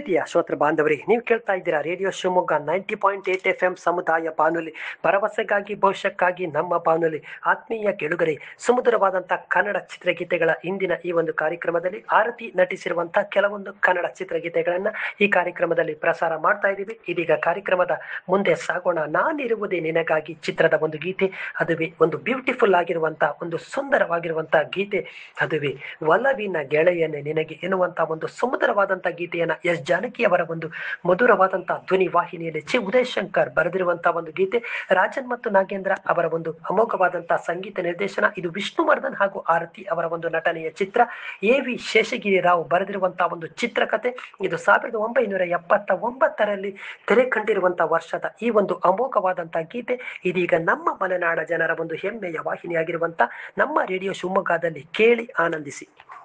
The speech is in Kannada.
ಪ್ರೀತಿಯ ಶ್ರೋತೃ ಬಾಂಧವರೇ ನೀವು ಕೇಳ್ತಾ ಇದ್ದೀರಾ radio Shivamogga ninety point eight F M ಸಮುದಾಯ ಬಾನುಲಿ ಭರವಸೆಗಾಗಿ ಭವಿಷ್ಯಕ್ಕಾಗಿ ನಮ್ಮ ಬಾನುಲಿ ಆತ್ಮೀಯ ಕೆಳುಗರೆ ಸುಮಧುರವಾದಂಥ ಕನ್ನಡ ಚಿತ್ರಗೀತೆಗಳ ಇಂದಿನ ಈ ಒಂದು ಕಾರ್ಯಕ್ರಮದಲ್ಲಿ ಆರತಿ ನಟಿಸಿರುವಂಥ ಕೆಲವೊಂದು ಕನ್ನಡ ಚಿತ್ರಗೀತೆಗಳನ್ನು ಈ ಕಾರ್ಯಕ್ರಮದಲ್ಲಿ ಪ್ರಸಾರ ಮಾಡ್ತಾ ಇದ್ದೀವಿ ಇದೀಗ ಕಾರ್ಯಕ್ರಮದ ಮುಂದೆ ಸಾಗೋಣ ನಾನಿರುವುದೇ ನಿನಗಾಗಿ ಚಿತ್ರದ ಒಂದು ಗೀತೆ ಅದುವೇ ಒಂದು ಬ್ಯೂಟಿಫುಲ್ ಆಗಿರುವಂಥ ಒಂದು ಸುಂದರವಾಗಿರುವಂಥ ಗೀತೆ ಅದುವೇ ಒಲವಿನ ಗೆಳೆಯನೇ ನಿನಗೆ ಎನ್ನುವಂಥ ಒಂದು ಸುಮಧುರವಾದಂಥ ಗೀತೆಯನ್ನು ಎಸ್ ಜಾನಕಿ ಅವರ ಒಂದು ಮಧುರವಾದಂಥ ಧ್ವನಿ ವಾಹಿನಿಯಲ್ಲಿ ಚಿ ಉದಯ್ ಶಂಕರ್ ಬರೆದಿರುವಂತಹ ಒಂದು ಗೀತೆ ರಾಜನ್ ಮತ್ತು ನಾಗೇಂದ್ರ ಅವರ ಒಂದು ಅಮೋಘವಾದಂತಹ ಸಂಗೀತ ನಿರ್ದೇಶನ ಇದು ವಿಷ್ಣುವರ್ಧನ್ ಹಾಗೂ ಆರತಿ ಅವರ ಒಂದು ನಟನೆಯ ಚಿತ್ರ ಎ ವಿ ಶೇಷಗಿರಿ ರಾವ್ ಬರೆದಿರುವಂತಹ ಒಂದು ಚಿತ್ರಕಥೆ ಇದು ಸಾವಿರದ ಒಂಬೈನೂರ ಎಪ್ಪತ್ತ ಒಂಬತ್ತರಲ್ಲಿ ತೆರೆ ಕಂಡಿರುವಂತಹ ವರ್ಷದ ಈ ಒಂದು ಅಮೋಘವಾದಂತಹ ಗೀತೆ ಇದೀಗ ನಮ್ಮ ಮಲೆನಾಡ ಜನರ ಒಂದು ಹೆಮ್ಮೆಯ ವಾಹಿನಿಯಾಗಿರುವಂತ ನಮ್ಮ ರೇಡಿಯೋ ಶಿವಮೊಗ್ಗದಲ್ಲಿ ಕೇಳಿ ಆನಂದಿಸಿ